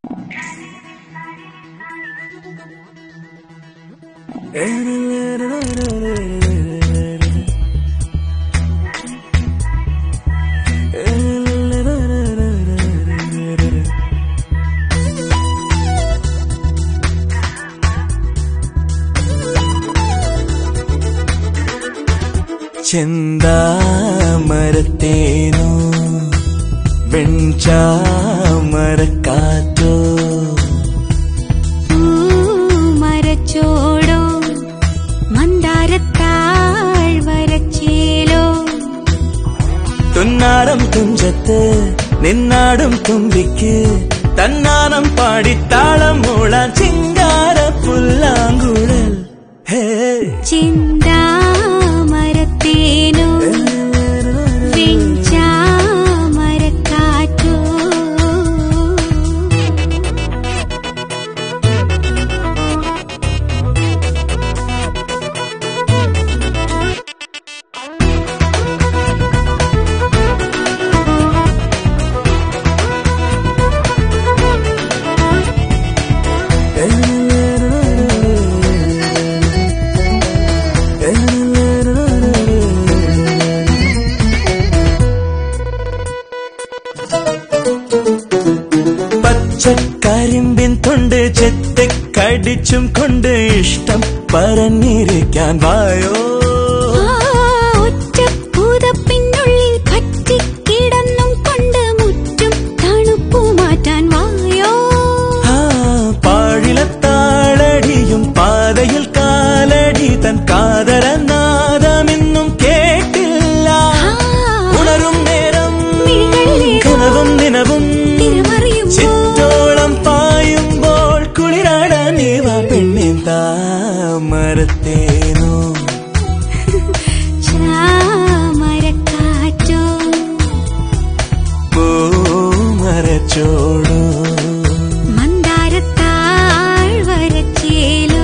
ചെന്താമരത്തേനോ വെഞ്ചാമരക്കാറ്റോ മരച്ചോടോ മന്ദാരത്താൾ വരച്ചേലോ തുന്നാരം തുഞ്ചത്ത് നിന്നാടും തുമ്പിക്ക് തന്നാനം പാടിത്താളം മൂളാൻ ചിങ്കാര പുല്ലാങ്കുഴൽ ഹേ ചിന്താമരത്തേനോ വെഞ്ചാമരക്കാറ്റോ പച്ചക്കരിമ്പിൻ തൊണ്ട് ചെത്തക്കടിച്ചും കൊണ്ട് ഇഷ്ടം പറഞ്ഞിരിക്കാൻ വായോ ഒറ്റപ്പൂതപ്പിനുള്ളിൽ പറ്റിക്കിടന്നും കൊണ്ട് മുറ്റും തണുപ്പു മാറ്റാൻ വായോ ആ പാഴിലത്താളടിയും പാതയിൽ കാലടി തൻ കാതരനാദമെന്നും കേട്ടില്ല ഉണരും നേരം കനവും നിനവും തിരുമറിയുമ്പോൾ ചിറ്റോളം പായുമ്പോൾ കുളിരാടാൻ നീവ പെണ്ണിൻ താമരത്തേനോ ചാമരക്കാറ്റോ പൂമരച്ചോടോ മന്ദാരത്താൾ വരച്ചേലോ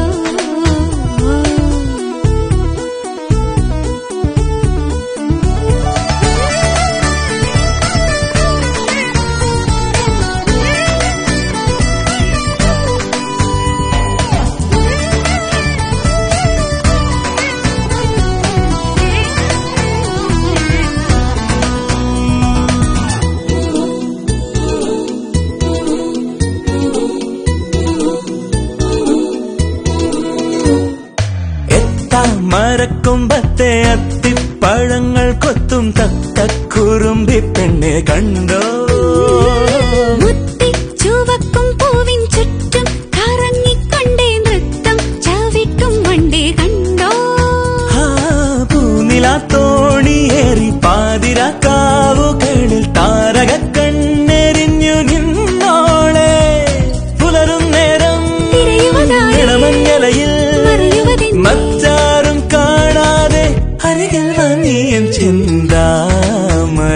എത്താ മരക്കുമ്പത്തെ അത്തിപ്പഴങ്ങൾ കൊത്തും തത്തക്കുറുമ്പി പെണ്ണെ കണ്ടോ മുത്തി ചുവക്കും പൂവിൻ ചുറ്റും കറങ്ങിക്കൊണ്ടേ നൃത്തം ചവിട്ടും വണ്ടേ കണ്ടോ ആ പൂനിലാത്തോണിയേറി പാതിരാക്കാവുകളിൽ താരക കണ്ണെറിഞ്ഞു നിന്നോളെ പുലരും നേരം തിരയുവതായി ഇളമഞ്ഞലയിൽ മറയുവതെന്ത്? മറ്റാരും കാണാതെ അരികിൽ വന്നിയൻ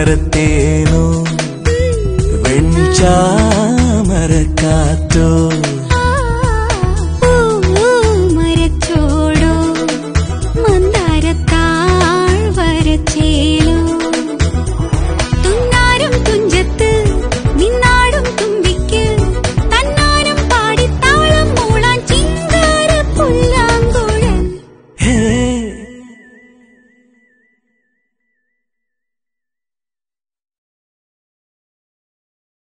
ചിന്താമരത്തേനോ വെഞ്ചാമരക്കാറ്റോ